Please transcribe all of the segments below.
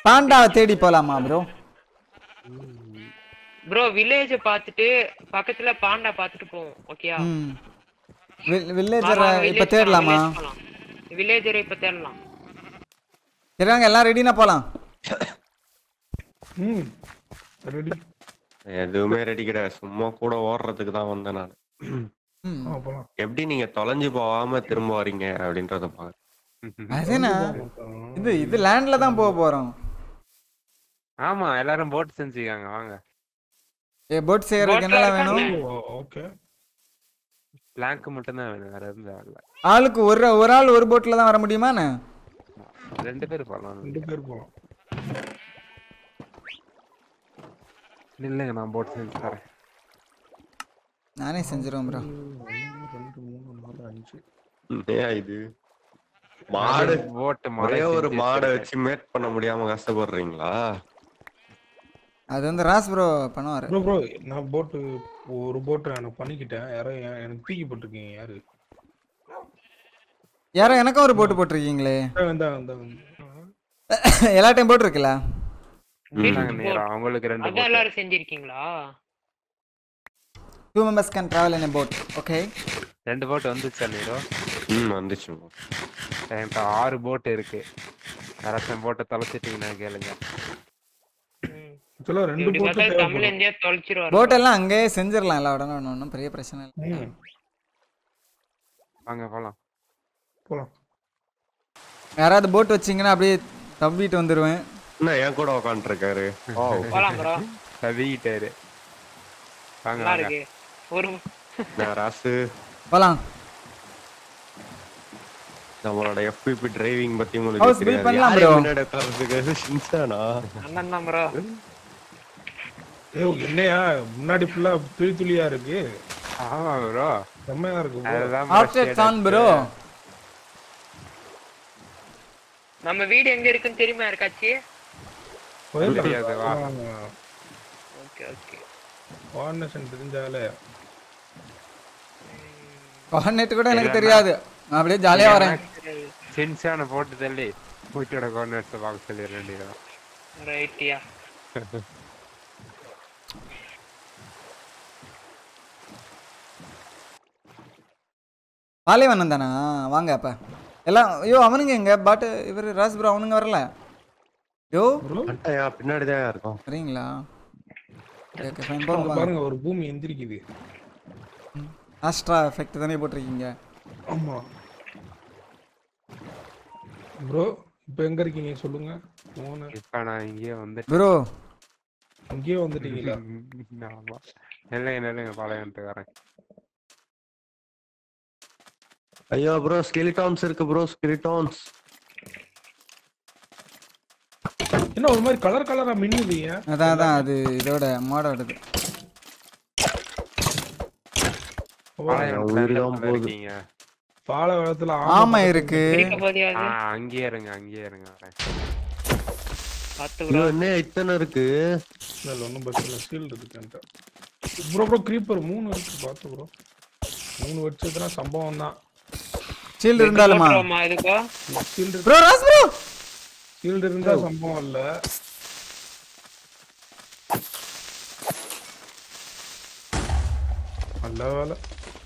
பாண்டாவை தேடி போலாமா bro bro village பார்த்துட்டு பக்கத்துல பாண்டா பார்த்துட்டு போவோம் ஓகேயா ம் வில்லேஜரை இப்போ தேடலாமா வில்லேஜரை இப்ப தேடலாம் சரிவாங்க எல்லாம் ரெடினா போலாம் ம் ரெடி எதுவுமே ரெடி கிடையாது சும்மா கூட ஓடுறதுக்கு தான் வந்தேன் நான் ம் ஆ போலாம் எப்படி நீங்க தொலைஞ்சு போகாம திரும்ப வரீங்க அப்படின்றத பாக்க அதுனா இது இது லேண்ட்ல தான் போக போறோம் ஆமா எல்லாரும் போட் செஞ்சுக்காங்க வாங்க ஏ போட் செய்யறதுக்கு என்னலாம் வேணும் ஓகே பிளாங்க் மட்டும் தான் வேணும் வேற எதுவும் இல்ல ஆளுக்கு ஒரு ஒரு ஆள் ஒரு போட்ல தான் வர முடியுமாண்ணே ரெண்டு பேர் போகலாம் ரெண்டு பேர் போலாம் இல்லைங்க நான் போட் செஞ்சு தரேன் நானே செஞ்சிருவேன் ப்ரோ ரெண்டு மூணு நாலு அஞ்சு ஏன் இது மாடு போட் ஒரே ஒரு மாடை வச்சு மேட் பண்ண முடியாம கஷ்டப்படுறீங்களா அது வந்து ராஸ் ப்ரோ பண்ணுவாரு ப்ரோ ப்ரோ நான் போட்டு ஒரு போட்டு எனக்கு பண்ணிக்கிட்டேன் யாரோ எ- எனக்கு தூக்கி போட்டிருக்கீங்க யாரு யாரோ எனக்கும் ஒரு போட்டு போட்டிருக்கீங்களே வந்தா வந்தா எல்லா டைம் போட்டிருக்குல்ல நேரம் அவங்களுக்கு ரெண்டு அதான் boat. எல்லாரும் செஞ்சிருக்கீங்களா two members can travel in boat okay ரெண்டு போட் வந்துச்சா நீரோ ம் வந்துச்சு என்கிட்ட ஆறு போட் இருக்கு யாராச்சும் போட்டை தொலைச்சிட்டீங்கன்னா கேளுங்க ஆக்சுவலா ரெண்டு இப்படி போட்டு பார்த்தா தமிழ் தேவைப்படும் இந்தியா தொலைச்சிருவாரு போட் எல்லாம் அங்கேயே செஞ்சிடலாம் எல்லா உடனே ஒன்றும் ஒன்றும் பெரிய பிரச்சனை இல்லை ம், வாங்க போலாம் போலாம் யாராவது போட் வச்சீங்கன்னா அப்படியே தவ்விட்டு வந்துடுவேன் என்ன என் கூட உக்காந்துருக்காரு ஓ போலாம் ப்ரோ கவிக்கிட்டாரு வாங்க நல்லா வாங்க இருக்கு ஒரு நான் ராசு போலாம் நம்மளோட எஃபிபி டிரைவிங் பத்தி House உங்களுக்கு build தெரியாது பண்ணலாம் யாரு bro. முன்னாடி உட்கார்றதுக்கு ஷின்சானா அண்ணன் தான் ப்ரோ ஏய் என்னையா முன்னாடி ஃபுல்லா துளி துளியா இருக்கு ஆமா ப்ரோ செம்மையா இருக்கு bro. அதுதான் bro ஆப்டெக்ஸ் shade ஆன் ப்ரோ நம்ம வீடு எங்க இருக்குன்னு தெரியுமா இருக்காச்சு போயிடலாம். தெரியாது, வா. ஆமா. ஓகே ஓகே coordination தெரிஞ்சாலே கோஆர்டினேட் கூட எனக்கு தெரியாது நான் அப்படியே ஜாலியா வரேன் சின்சான போட்டு தள்ளி வீட்டோட கோஆர்டினேட்ஸ் பார்க்க சொல்லி வேண்டியதான் ரைட்டியா பாலைவனம் தானா வாங்க அப்ப எல்லாம் ஐயோ அவனுங்க எங்க பாட்டு இவர் ராஸ் ப்ரோ அவனுங்க வரல யோ அட்டையா பின்னாடி தான் இருக்கும் வரீங்களா ஓகே ஓகே ஃபைன் போங்க போங்க பாருங்க ஒரு பூமி எந்திரிக்குது ஆஸ்ட்ரா எஃபெக்ட் தானே போட்டிருக்கீங்க ஆமா ப்ரோ இப்போ எங்க இருக்கீங்க சொல்லுங்க மூணு இப்ப நான் இங்கேயே வந்து ப்ரோ அங்கேயே வந்துட்டீங்களா ஆமா இல்லைங்க இல்லைங்க பாளையன்ட்டு வரேன் ஐயோ ப்ரோ ஸ்கெலிட்டான்ஸ் இருக்கு ப்ரோ ஸ்கெலிட்டான்ஸ் என்ன ஒரு மாதிரி கலர் கலரா மின்னுதீங்க அதான் அதான் அது இதோட மாடோடது பாளையம் உயிர் தான் center ல போகுது. இருக்கீங்க பால வெள்ளத்துல ஆமா இருக்கு இருக்க போதியாது ஆ அங்கேயே இருங்க அங்கேயே இருங்க வரேன் பத்து ஐயோ ப்ரோ என்ன இத்தனை இருக்கு இல்ல ஒன்றும் பிரச்சனை இல்லை ஷீல்டு இருக்குன்ட்டு ப்ரோ ப்ரோ creeper மூணு இருக்கு பார்த்து ப்ரோ மூணு வச்சதுனா சம்பவம் தான் ஷீல்டு இருந்தாலுமா போட்டுருவோமா இதுக்கோ ஷீல்டு ப்ரோ ராஸ் ப்ரோ ஷீல்டு இருந்தா சம்பவம் இல்ல நல்ல வேலை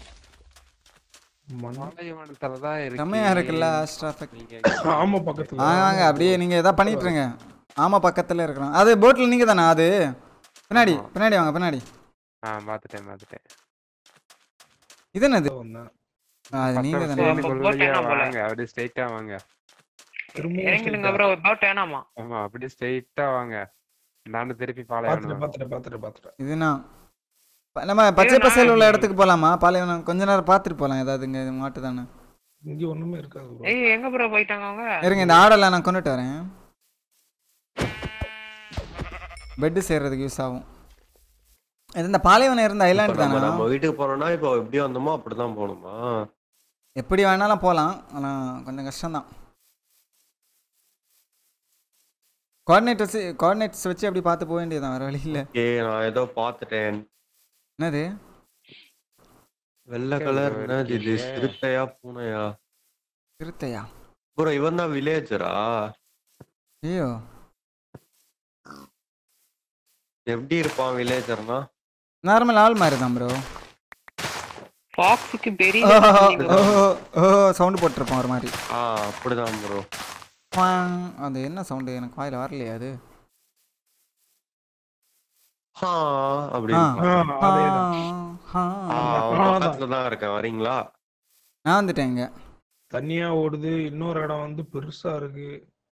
மண்ணா பாளையவனத்துல தான் இருக்கு செம்மையா இருக்குல்ல ஆஸ்ட்ரா எஃபெக்ட் நீங்க ஆமா பக்கத்துல வாங்க வாங்க அப்படியே நீங்க எதாவது பண்ணிட்டு இருங்க ஆமா பக்கத்துல இருக்கிறோம் அது போட்ல நீங்க தானே அது பின்னாடி பின்னாடி வாங்க பின்னாடி ஆ பாத்துட்டேன் பாத்துட்டேன் இது என்னது வந்தேன் ஆ, அது நீங்க பக்கம் தானே சேனுக்கு போட்டு உள்ளேயே என்ன போல? வாங்க அப்படியே ஸ்ட்ரைட்டா வாங்க திரும்பவும் இறங்கிடுங்க ப்ரோ பவுட் வேணாமா ஆமா அப்படியே ஸ்ட்ரைட்டா வாங்க நானும் திருப்பி பாத்துட்டு பாளையம் பாத்துட்டு பாத்துட்டு பாத்துட்டு இதுனா ப- நம்ம பச்சை பசேல் உள்ள இடத்துக்கு போலாமா பாலைவனம் கொஞ்ச நேரம் பார்த்துட்டு போலாம் ஏதாவது இங்க மாட்டு தானே இங்க ஒண்ணுமே இருக்காது bro. ஏய் எங்க ப்ரோ போயிட்டாங்க அவங்க இருங்க இந்த ஆடெல்லாம் நான் கொண்டுட்டு வரேன் பெட்டு செய்யறதுக்கு யூஸ் ஆகும் இது இந்த பாலைவனம் இருந்த இப்ப ஐலாண்ட் நம்ம தானே நம்ம வீட்டுக்கு போறோம்னா இப்போ எப்படி வந்தோமோ அப்படிதான் போகணுமா எப்படி வேணாலும் போகலாம் ஆனால் கொஞ்சம் கஷ்டம்தான் கோஆர்டினேட்டர்ஸ் கோஆர்டினேட்ஸ் வச்சு அப்படி பார்த்து போக வேண்டியதுதான் வேற வழி இல்லை ஏ நான் ஏதோ பார்த்துட்டேன் என்னது வெள்ளை கலர் என்னது இது சிறுத்தையா பூனையா சிறுத்தையா ப்ரோ இவன் தான் வில்லேஜரா ஐயோ எப்படி இருப்பான் வில்லேஜர்னா நார்மல் ஆள் மாதிரி தான் ப்ரோ ஃபாக்ஸுக்கு பெரிய ஓஹோ ஓஹோ சவுண்டு போட்டிருப்பான் ஒரு மாதிரி ஆ அப்படிதான் ப்ரோ குவாங். அது என்ன சவுண்டு எனக்கு வாயில் வரலையே அது ஹா அப்படி ஆ. இருப்பான். ஆ, அதேதான். ஆ, ஆ, ஆ. அவன் பக்கத்துல தான் இருக்கேன் வரீங்களா நான் வந்துட்டேன் இங்க தனியா ஓடுது இன்னொரு இடம் வந்து பெருசா இருக்கு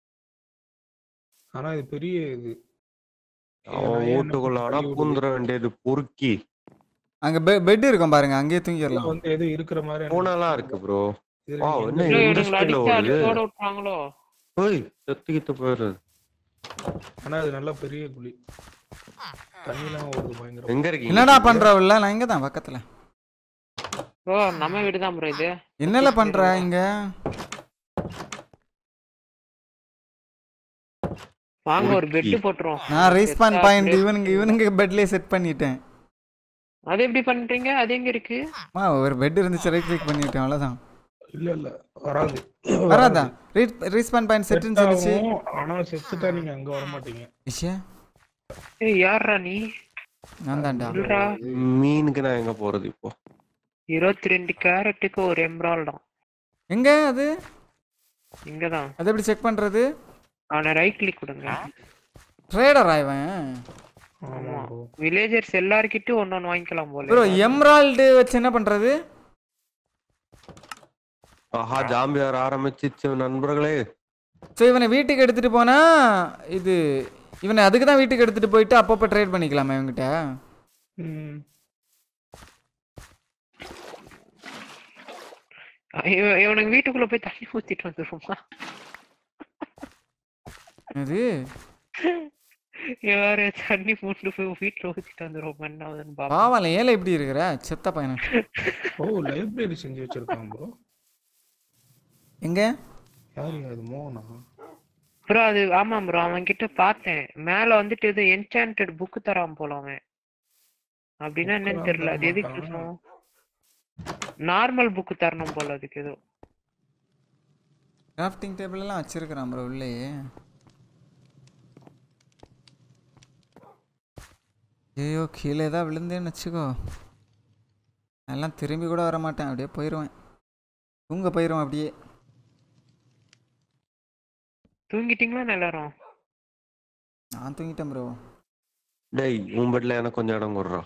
ஆனா இது பெரிய இது அவன் நான் ஏன் வீட்டுக்குள்ள ஆனா தள்ளி விடுது? பூந்துட வேண்டியது பொறுக்கி அங்க பெட் இருக்கும் பாருங்க அங்கேயே உள்ள தூங்கிடலாம் வந்து எது இருக்கிற மாதிரி எனக்கு பூனெல்லாம் இருக்கு ப்ரோ இது வா, எனக்கு என்ன எந்த- இவனுங்களை இண்டஸ்ட்ரியில அடிச்சு ஓடுது அடிச்சோட விட்டுறாங்களோ ஓய் செத்துக்கிட்டு போயிருது ஆனா இது நல்ல பெரிய குழி தண்ணிலாம் ஓடுது பயங்கர எங்க இருக்கீங்க என்னடா பண்ற உள்ள நான் இங்க தான் பக்கத்துல ஓ நம்ம வீடு தான் ப்ரோ இது என்னல பண்ற இங்க வாங்க ஒரு ஒரு பெட் key. போட்டுருவோம் நான் ரீஸ்பான் Set பாயிண்ட் up. இவனுங்க இவனுங்க பெட்லயே செட் பண்ணிட்டேன் அது எப்படி பண்றீங்க அது எங்க இருக்கு மா ஒரு பெட் இருந்துச்சு ரைட் கிளிக் பண்ணிட்டேன் அவ்வளவுதான் இல்ல இல்ல வராது வராதா ரீஸ்பான் பாயிண்ட் செட்டுன்னு Set சொல்லிச்சு ஆகும், ஆனா செத்துட்டா நீங்க அங்க வர மாட்டீங்க விஷயம் ஏய் யாரா நீ நான் தான்டா சொல்றா மீனுக்கு நான் எங்க போறது இப்போ இருபத்தி ரெண்டு கேரட்டுக்கு ஒரு எம்ரால்டாம் எங்க அது இங்கதான் அது எப்படி செக் பண்றது அவனை ரைட் கிளிக் கொடுங்க ட்ரேடரா இவன் ஆமா bro. வில்லேஜர்ஸ் எல்லார்கிட்டயும் ஒன்னு ஒன்னு வாங்கிக்கலாம் போல ப்ரோ எம்ரால்டு வச்சு என்ன பண்றது ஆஹா ஜாம்பியார் ஆரம்பிச்சிச்சு நண்பர்களே ஸோ இவனை வீட்டுக்கு எடுத்துட்டு போனா இது இவனை அதுக்கு தான் வீட்டுக்கு எடுத்துட்டு போயிட்டு அப்பப்போ ட்ரேட் பண்ணிக்கலாமா இவங்கிட்ட ம். இவ- இவனுக்கு வீட்டுக்குள்ள போய் தண்ணி ஊத்திட்டு வந்துருமா அது யாரு தண்ணி மூட்டு போய் வீட்டுல ஊத்திட்டு வந்துருவோம் என்ன ஆகுதுன்னு பாப்போம் பாவம் ஏழை எப்படி இருக்கிற செத்த பையனை ஓ லைப்ரரி செஞ்சு வச்சிருக்கான் ப்ரோ எங்க யாரு அது மோகனா ப்ரோ அது ஆமா ப்ரோ அவன் கிட்ட பார்த்தேன் மேல வந்துட்டு இது என்சாண்டட் புக் தரான் போல அவன் அப்படின்னா என்னன்னு Book தெரியல அது தர எதுக்கு மாட்டான். இருக்கும் நார்மல் புக் தரணும் போல அதுக்கு ஏதோ கிராஃப்டிங் டேபிள் எல்லாம் வச்சிருக்கிறான் ப்ரோ உள்ளே ஐயோ கீழே ஏதாவது விழுந்தேன்னு வச்சுக்கோ எல்லாம் திரும்பி கூட வர மாட்டேன் அப்படியே போயிடுவேன் தூங்க போயிடுவேன் அப்படியே தூங்கிட்டீங்களா எல்லாரும் நான் தூங்கிட்டேன் ப்ரோ டேய் உன் பெட்ல எனக்கு கொஞ்சம் இடம் கொடுறா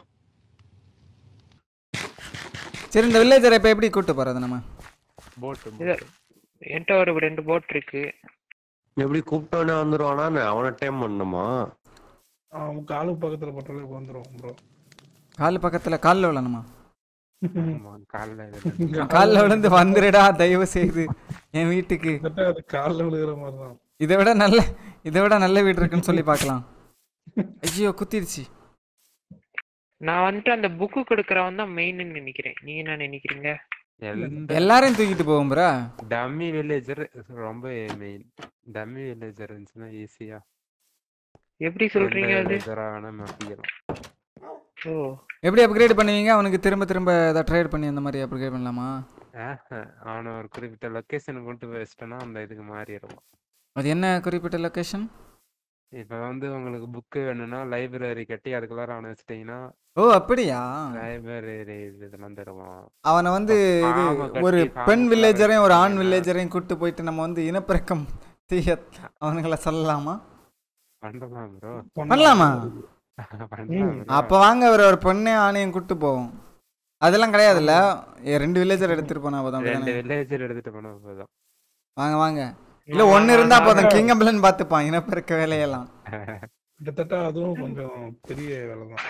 சரி இந்த வில்லேஜரை இப்போ எப்படி கூட்டு போகிறது நம்ம போட்டு இது என்கிட்ட ஒரு ரெண்டு போட் இருக்கு எப்படி கூப்பிட்டோன்னே வந்துருவானா நான் அவனை டைம் பண்ணுமா அவன் காலு பக்கத்துல பட்டாலே வந்துரும் ப்ரோ கால் பக்கத்தில் காலில் விழணுமா காலைல காலில் விழுந்து வந்துடுடா தயவு செய்து என் வீட்டுக்கு கிட்டத்தட்ட அது காலில் விழுகிற மாதிரி தான் இதை விட நல்ல இதை விட நல்ல வீடு இருக்குன்னு சொல்லி பார்க்கலாம் ஐயோ குத்திடுச்சு நான் வந்துட்டு அந்த புக்கு கொடுக்கறவன் தான் மெயின்னு நினைக்கிறேன் நீங்க என்ன நினைக்கிறீங்க எந்த எல்லாரையும் தூக்கிட்டு போவோம் ப்ரோ டம்மி வில்லேஜர் ரொம்ப மெயின் டம்மி வில்லேஜர் இருந்துச்சுன்னா ஈஸியா எப்படி சொல்றீங்க அது வில்லேஜரா வேணா மாத்திக்கலாம் ஓ எப்படி அப்கிரேட் பண்ணுவீங்க அவனுக்கு திரும்ப திரும்ப ஏதாவது ட்ரேட் பண்ணி அந்த மாதிரி அப்கிரேட் பண்ணலாமா ஆஹா, அவனை ஒரு குறிப்பிட்ட லொக்கேஷனுக்கு கொண்டு போய் வச்சிட்டோன்னா அந்த இதுக்கு மாறிடுவான் அது என்ன குறிப்பிட்ட லொக்கேஷன் இப்ப வந்து உங்களுக்கு புக்கு வேணும்னா லைப்ரரி கட்டி அதுக்குள்ளார அவனை வச்சிட்டீங்கன்னா ஓ அப்படியா லைப்ரரி இதெல்லாம் தருவான் அவனை வந்து இது ஆமா, கட்டி ஒரு farm பெண் குள்ளார வில்லேஜரையும் ஒரு ஆண் வச்சிட்டீங்கன்னா- வில்லேஜரையும் கூட்டு போயிட்டு நம்ம வந்து இனப்பெருக்கம் செய்ய அவனுங்களை சொல்லலாமா பண்ணலாம் ப்ரோ பண்ணலாமா பண்ணலாம் bro. அப்போ வாங்க ஒரு ஒரு பொண்ணே ஆணையும் கூட்டு போவோம் அதெல்லாம் கிடையாதுல்ல ஏ, ரெண்டு வில்லேஜர் எடுத்துட்டு போனா போதும் ரெண்டு அப்படிதானே? வில்லேஜர் எடுத்துட்டு போனா போதும் வாங்க வாங்க இல்ல ஒண்ணு இருந்தா போதும் கிங்கம்பலன் பாத்துப்பான் இனப்பெருக்க வேலையெல்லாம் கிட்டத்தட்ட அதுவும் கொஞ்சம் பெரிய வேலை தான்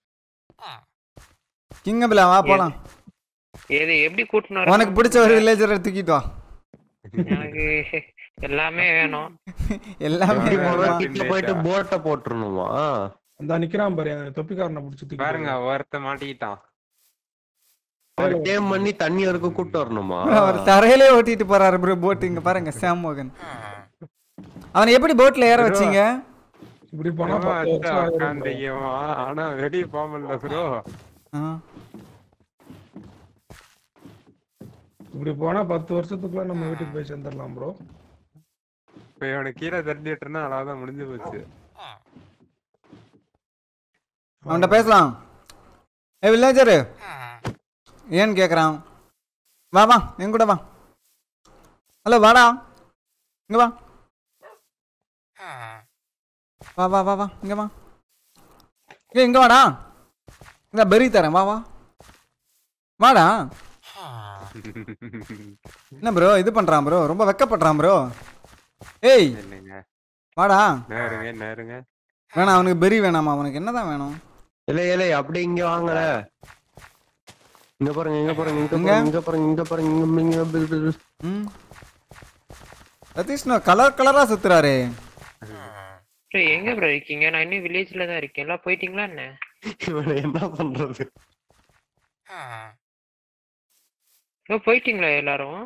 கிங்கம்பலன் வா போலாம் எது எப்படி கூட்டினு வர உனக்கு பிடிச்ச ஒரு வில்லேஜரை தூக்கிட்டு வா எனக்கு எல்லாமே வேணும் எல்லாமே எப்படி போனா வேணுமா? கிட்ட போயிட்டு போட்டை போட்டுருணுமா அந்த நிக்கிறான் பாரு அந்த தொப்பிக்காரனை பிடிச்சி தூக்கி பாருங்க ஒருத்த மாட்டிக்கிட்டான் அவர் டேம் பண்ணி தண்ணி வரைக்கும் கூட்டு வரணுமா அவர் தரையிலே ஓட்டிட்டு போறாரு ப்ரோ போட் இங்க பாருங்க சாம் மோகன் அவனை எப்படி போட்ல ஏற வச்சீங்க இப்படி போனா அவன் பத்து வந்து வருஷம் ஆயிரும் bro. உட்காந்துக்குவான். ஆனா வெளிய போக முடியல ப்ரோ ஆ. இப்படி போனா பத்து வருஷத்துக்குள்ள நம்ம வீட்டுக்கு போய் சேர்ந்துடலாம் ப்ரோ இப்ப இவனை கீழே தட்டிட்டுனா அவ்வளவுதான் முடிஞ்சு போச்சு அவன்கிட்ட பேசலாம் ஏ வில்லேஜரு ஏன்னு கேட்குறான் வா வா என் கூட வா ஹலோ வாடா இங்கே வா வா வா வா வா இங்கே வா ஏ இங்கே வாடா இந்த பெரி தரேன் வா வா வாடா என்ன ப்ரோ இது பண்ணுறான் ப்ரோ ரொம்ப வெக்கப்படுறான் ப்ரோ ஏய் இல்லைங்க வாடா நேருங்க நேருங்க வேணாம் அவனுக்கு பெரி வேணாமா அவனுக்கு என்னதான் வேணும் இல்ல இல்ல அப்படி இங்க வாங்கல இங்க பாருங்க இங்க பாருங்க இங்க எங்க? பாருங்க இங்க பாருங்க இங்க பாருங்க இங்க இங்க பி- பி- பி- ம் சதீஷ்ணா கலர் கலராக சுத்துறாரு ப்ரோ எங்க ப்ரோ இருக்கீங்க நான் இன்னும் வில்லேஜ்ல தான் இருக்கேன் எல்லாம் போயிட்டீங்களா என்ன இவனை என்ன பண்றது ப்ரோ போயிட்டீங்களா எல்லாரும்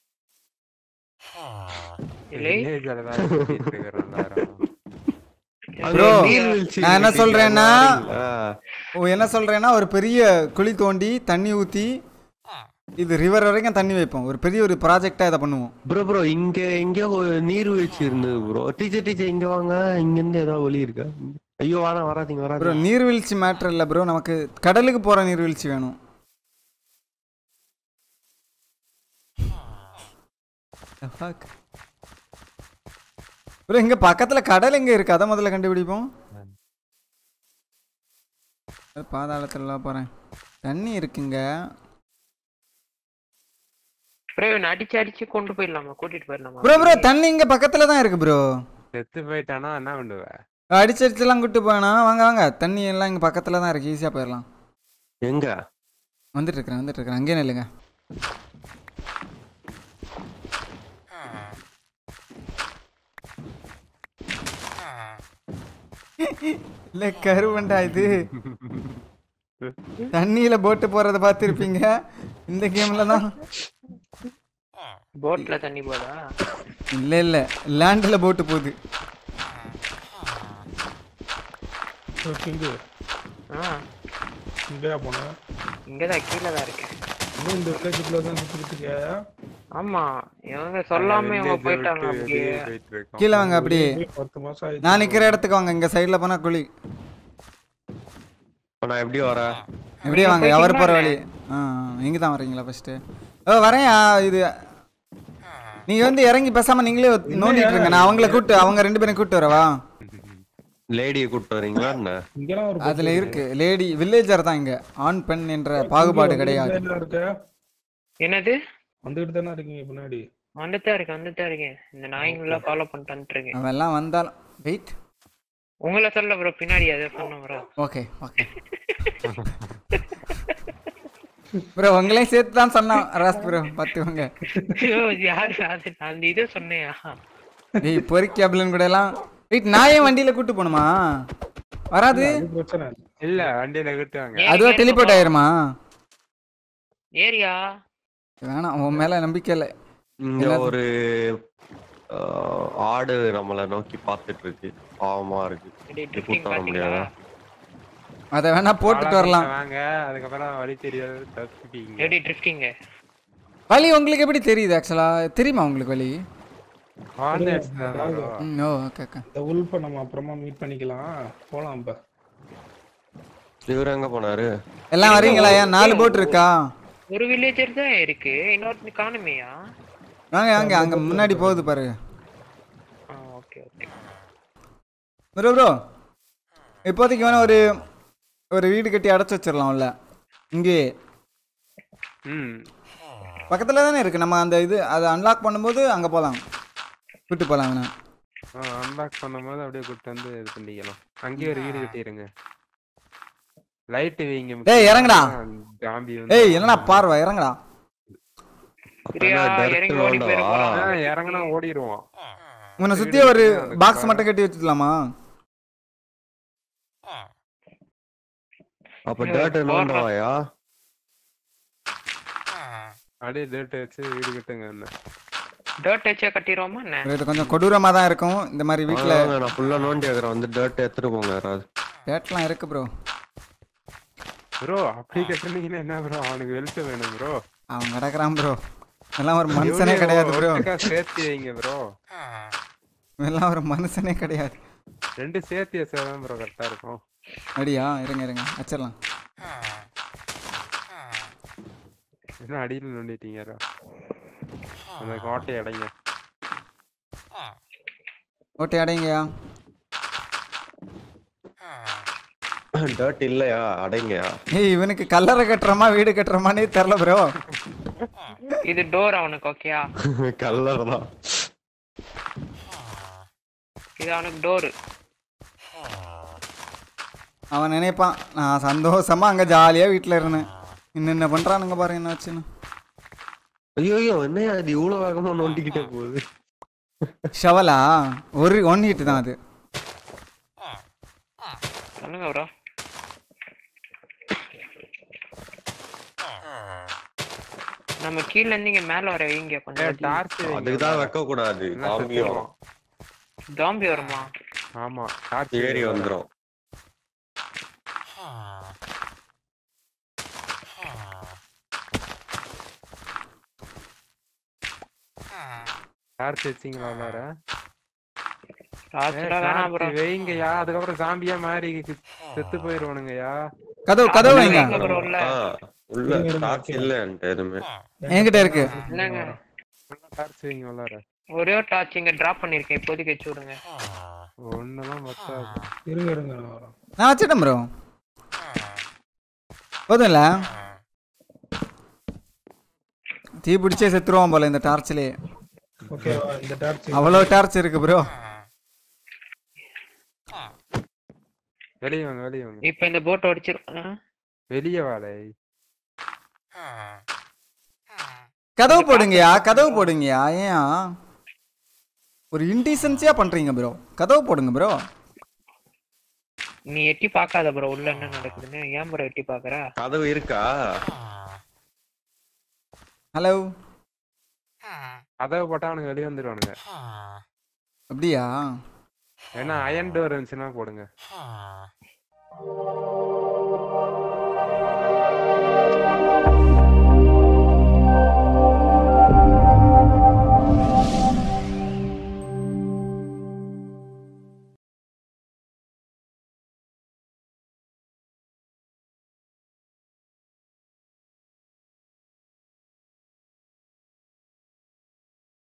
இல்லை வில்லேஜ்ல தான் சுத்திட்டு இருக்கிறோம் எல்லாரும். Bro, நீர்வீழ்ச்சி நான் என்ன இருக்கு, சொல்றேன்னா- அங்க வரீங்களா? ஓ என்ன சொல்றேன்னா ஒரு பெரிய குழி தோண்டி தண்ணி ஊற்றி இது ரிவர் வரைக்கும் தண்ணி வைப்போம் ஒரு பெரிய ஒரு ப்ராஜெக்டாக இதை பண்ணுவோம் ப்ரோ ப்ரோ இங்க எங்க ஒரு நீர்வீழ்ச்சி இருந்தது ப்ரோ டீச்சர் டீச்சர் இங்க வாங்க இங்க இருந்து ஏதாவது வழி இருக்கா ஐயோ வாடா வராதீங்க ப்ரோ வராதீங்க நீர்வீழ்ச்சி மேட்ரு இல்லை ப்ரோ நமக்கு கடலுக்கு போகிற நீர்வீழ்ச்சி வேணும் ப்ரோ இங்கே பக்கத்தில் கடல் எங்கே இருக்கு அதை முதல்ல கண்டுபிடிப்போம் பாதாளத்தில் போகிறேன் தண்ணி இருக்குங்க ப்ரோ இவனை அடிச்சு அடிச்சு கொண்டு போயிடலாமா கூட்டிட்டு போயிடலாமா ப்ரோ ப்ரோ தண்ணி இங்கே பக்கத்தில் தான் இருக்கு ப்ரோ செத்து போயிட்டானா என்ன பண்ணுவ அடிச்சு அடிச்சுலாம் கூட்டு போவேணா வாங்க வாங்க தண்ணி எல்லாம் இங்கே பக்கத்தில் தான் இருக்கு ஈஸியாக போயிடலாம் எங்க வந்துட்டு இருக்கிறேன் வந்துட்டு இருக்கிறேன் அங்கேயே நில்லுங்க இல்ல கருவண்டா இது தண்ணியில போட்டு போறத பார்த்துருப்பீங்க இந்த கேம்ல தான் போட்ல தண்ணி போதா இல்ல இல்ல லேண்ட்ல போட்டு போகுது கிங்கு ஆ இங்கேயா போனேன் இங்கதான் கீழே தான் இருக்கேன் இன்னும் இந்த வில்லேஜுக்குள்ள தான் சுத்திட்டு இருக்கியா ஆமா இவங்க சொல்லாம இவங்க village-அ போயிட்டாங்க விட்டு அப்படியே வெளியே போயிட்டு இருக்கோம். கீழே வாங்க அப்படியே போய் பத்து மாசம் ஆயிடுச்சு நான் நிக்கிற இடத்துக்கு வாங்க இங்க சைடுல போனா குழி இப்ப நான் எப்படி வரேன் எப்படியே வாங்க அவர் போற வழி ஆ இங்க தான் வரீங்களா ஃபர்ஸ்ட் ஓ வரேன் ஆ, இது நீங்க வந்து இறங்கி பேசாம நீங்களே நோண்டிட்டு இருங்க நான் அவங்கள கூட்டு அவங்க ரெண்டு பேரும் கூட்டு வரவா லேடியை கூப்பிட்டு வரீங்களா என்ன இங்கெல்லாம் ஒரு அதுல இருக்கு லேடி வில்லேஜர் தான் இங்க ஆண் பெண் என்ற பாகுபாடு கிடையாது என்ன இருக்க என்னது வந்துகிட்டு தானே இருக்கீங்க பின்னாடி வந்துட்டா இருக்கேன் வந்துட்டா இருக்கேன் இந்த நாய்ங்கள ஃபாலோ பண்ணிட்டு வந்துட்டு இருக்கேன் அவன் எல்லாம் வந்தாலும் வெயிட் உங்களை சொல்ல ப்ரோ பின்னாடி அதை சொன்ன ப்ரோ ஓகே ஓகே ப்ரோ உங்களையும் சேர்த்து தான் சொன்னான் ராஸ் ப்ரோ பார்த்துக்கோங்க யாரு அது நான் அந்த இதை சொன்னேயா ஏய் பொறிக்கி அப்படின்னு கூட எல்லாம் வெயிட் நான் ஏன் வண்டியில கூட்டு போகணுமா வராது அது பிரச்சனை இல்ல. இல்ல வண்டியில கூட்டுவாங்க அதுவா டெலிபோர்ட் ஆயிருமா ஏரியா வேணாம் உன் மேல நம்பிக்கை இல்லை இங்க என்னது? ஒரு ஆஹ், ஆடு நம்மள நோக்கி பார்த்துட்டு இருக்கு பாவமா இருக்கு ட்ரிஃப்டிங் கூட்டு வர பாத்தீங்களா முடியாதா அதை வேணா போட்டுட்டு வரலாம் வாங்க அதுக்கப்புறம் வழி தெரியாது தப்பிப்பீங்க எப்படி ட்ரிஃப்டிங்க வழி உங்களுக்கு எப்படி தெரியுது ஆக்சுவலா தெரியுமா உங்களுக்கு வழி வாழ்ந்த இடத்துல தான் bro. ம், ஓ ஓகே ஓகே இந்த உல்ஃபை நம்ம அப்புறமா மீட் பண்ணிக்கலாம் போலாம் இப்ப இவரு எங்க போனாரு எல்லாம் வரீங்களா ஏன் நாலு போட் இருக்கா ஒரு வில்லேஜர் தான் இருக்கு இன்னொரு காணுமேயா வாங்க வாங்க அங்க முன்னாடி போகுது பாரு ஆ ஓகே ஓகே ப்ரோ ப்ரோ இப்போதைக்கு வேணா ஒரு ஒரு வீடு கட்டி அடைச்சு வச்சிடலாம்ல இங்கே ம் பக்கத்துல தானே இருக்கு நம்ம அந்த இது அதை அன்லாக் பண்ணும்போது அங்க போகலாம் கூட்டு போகலாம் வேணா அன்லாக் பண்ணும்போது அப்படியே கூட்டு வந்து இது பண்ணிக்கலாம் அங்கேயே ஒரு வீடு கட்டிடுங்க லைட் வைங்க டேய், இறங்குடா. ஜாம்பி ஏய் என்னடா பார்வை இறங்கடா பிரியா அப்ப என்ன இறங்கி dirt ஓடி வேண்டவா? போயிருக்கலாம் இறங்கினா ஓடிடுவோம் உன்னை சுத்தி ஒரு பாக்ஸ் மட்டும் கட்டி வச்சுக்கலாமா அப்ப ஏய், டேர்ட் போடுறா. நோண்டவாயா அப்படியே டேட் வச்சு வீடு கட்டுங்க என்ன டர்ட் வச்சே கட்டிடுவோமா என்ன இது கொஞ்சம் கொடூரமா தான் இருக்கும் இந்த மாதிரி வீட்டில் வாங்க, நான் ஃபுல்லா நோண்டி வைக்கிறேன் வந்து டேர்ட் எடுத்துட்டு போங்க யாராவது டேட்லாம் இருக்கு ப்ரோ ப்ரோ அப்படி கட்டுனீங்கன்னா என்ன ப்ரோ அவனுக்கு வெளிச்சம் வேணும் ப்ரோ அவன் கிடக்குறான் ப்ரோ எல்லாம் ஒரு மனுஷனே கிடையாது ப்ரோ சேர்த்து வைங்க ப்ரோ எல்லாம் ஒரு மனுஷனே கிடையாது ரெண்டு சேர்த்து வச்சாதான் ப்ரோ கரெக்டா இருக்கும் அப்படியா இருங்க இருங்க வச்சிடலாம் என்ன அடியில் நோண்டிட்டீங்க அந்த கோட்டை அடைங்க ஓட்டை அடைங்கயா டர்ட் இல்லையா அடைங்கயா ஏய் இவனுக்கு கல்லறை கட்டுறமா வீடு கட்டுறமானே தெரில ப்ரோ இது டோர் அவனுக்கு ஓகேயா கல்லர் தான் இது அவனுக்கு டோர் அவன் நினைப்பான் நான் சந்தோஷமா அங்க ஜாலியா வீட்டில் இருந்தேன் இன்னும் என்ன பண்றானுங்க பாரு என்ன வச்சுன்னு ஐயோ ஐயோ என்னையா அது இவ்வளவு வேகமா நோண்டிக்கிட்டே போகுது ஷவலா ஒரு ஒன் ஹிட் தான் அது சொல்லுங்க ப்ரோ நம்ம கீழ இருந்து இங்க மேல வர வைங்க கொஞ்சம் டார்ச் அதுக்கு தான் வைக்க கூடாது காமியும் ஜாம்பி வருமா ஆமா டார்ச் ஏறி வந்துரும் டார்ச் வச்சிங்களா உள்ளார டார்ச்லாம் வேணாம் ப்ரோ வைங்கயா அதுக்கப்புறம் ஜாம்பியா மாறி செத்து போயிருவானுங்கய்யா கதவு கதவு வைங்க வைங்க ப்ரோ உள்ள ஆ உள்ள டார்ச் இல்ல என்கிட்ட எதுவுமே என்கிட்ட இருக்கு இல்லங்க டார்ச் வைங்க உள்ளார ஒரே ஒரு டார்ச் இங்க டிராப் பண்ணிருக்கேன் இப்போதைக்கு வச்சு விடுங்க ஒண்ணுதான் பத்தாது இருங்க இருங்க நான் வரேன் நான் வச்சிட்டேன் ப்ரோ போதும்ல தீ பிடிச்சே செத்துருவான் போல இந்த டார்ச்லயே ஓகேவா இந்த டார்ச் அவ்வளோ டார்ச் இருக்கு ப்ரோ வெளியே வாங்க வெளியே வாங்க இப்ப இந்த போட் அடிச்சிரும் வெளியே வாழை கதவு போடுங்கயா கதவு போடுங்கயா ஏன் ஒரு இன்டீசன்சியா பண்றீங்க ப்ரோ கதவு போடுங்க ப்ரோ நீ எட்டி பார்க்காத ப்ரோ உள்ள என்ன நடக்குதுன்னு ஏன் ப்ரோ எட்டி பாக்குற கதவு இருக்கா ஹலோ கதவை போட்டா அவனுங்க வெளியே வந்துருவானுங்க அப்படியா ஏன்னா அயன் டோர் இருந்துச்சுன்னா போடுங்க